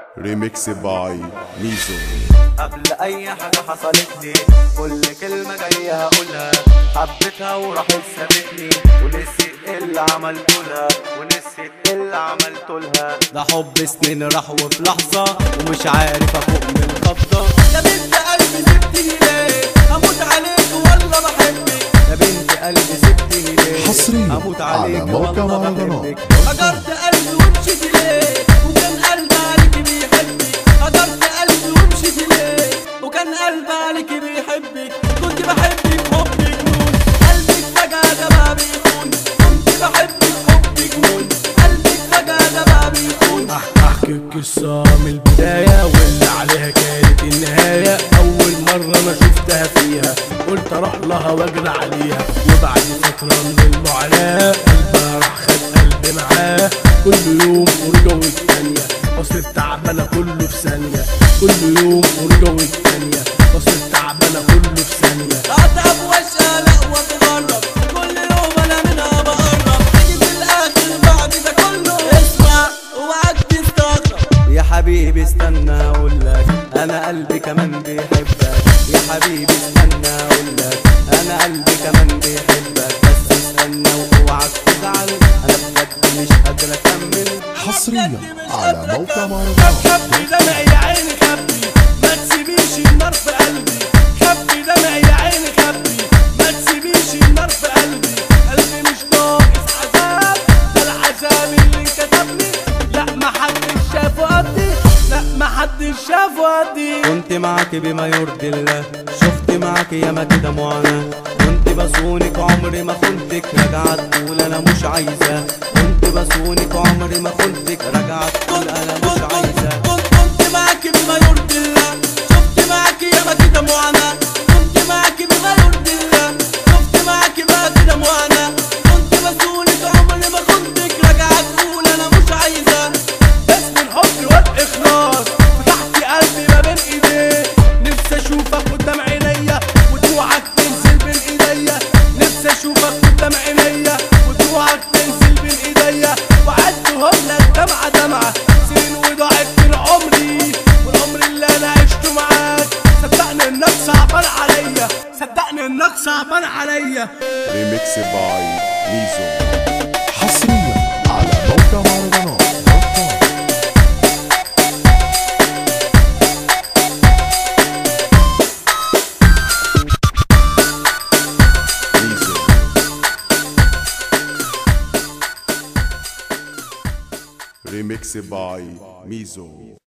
ريميكس باي ميزو قبل اي حاجة حصلت لي كل كلمة جاية هقولها حبيتها وراحت سابتني ونسيت اللي عملته لها ونسيت اللي عملته لها ده حب سنين راح وفي لحظة ومش عارف افوق من الخبطة يا بنت قلبي سبتني ليه هموت عليك والله بحبك يا بنت قلبي سبتني ليه حصرياً اموت على عليك موقع والله مهرجانات. بحبك هجرت قلبي ومشيت ليه وكان قلبي عليك بيحبك هجرت قلبي ومشيت ليه وكان قلبي عليك بيحبك كنت بحبك حب جنون قلبك فجأة ده بقى بيخون كنت بحبك حب جنون قلبك فجأة ده بقى بيخون احكي القصة من البداية واللي عليها كانت النهاية أول مرة أنا شفتها فيها قلت أروح لها وأجري عليها وبعد فترة من المعاناة قلبها راح خد قلبي معاه كل يوم ورجع والتانية وصلت تعبانة كله في ثانية كل يوم ورجع والتانية وصلت تعبانة كله في ثانية اتعب واشقلق واتغرب كل يوم انا منها بقرب تيجي في الاخر بعد ده كله اسمع اوعك تستغرب يا حبيبي استنى اقول لك انا قلبي كمان بيحبك يا حبيبي استنى اقول لك انا قلبي كمان بيحبك بس استنى واوعك تزعل انا بجد مش قادر اكمل حصريا على موقع خبي مهرجانات دمعي يا عيني خبي ما تسيبيش النار في قلبي خبي دمعي يا عيني خبي ما تسيبيش النار في قلبي قلبي مش ناقص عذاب ده العذاب اللي انكتبني لا ما حدش شافه قدي لا ما حدش شافه قدي كنت معاك بما يرضي الله شفت معاك ياما كده معاناة كنت بصونك عمري ما خنتك رجعت تقول انا مش عايزة كنت بصونك عمري ما خنتك رجعت تقول انا مش عايزة كنت كنت معاك بما يرضي الله شفت معاك ياما كده معاناة كنت معاك بما يرضي الله شفت معاك بقى كده معاناة كنت بسولك عمري ما كنتك راجعة تقول انا مش عايزة اسم الحب والاخلاص فتحت قلبي ما بين ايديه نفسي اشوفك قدام عينيا ودموعك تنزل بين ايديا نفسي اشوفك قدام عينيا ودموعك تنزل بين ايديا وعدتهم لك دمعه دمعه سنين وضاعت من عمري والعمر اللي انا عشته معاك صدقني انك صعبان عليا صدقني انك صعبان عليا ريميكس باي ميزو حصريا على موقع مهرجانات دوت كوم. ميزو ريميكس باي ميزو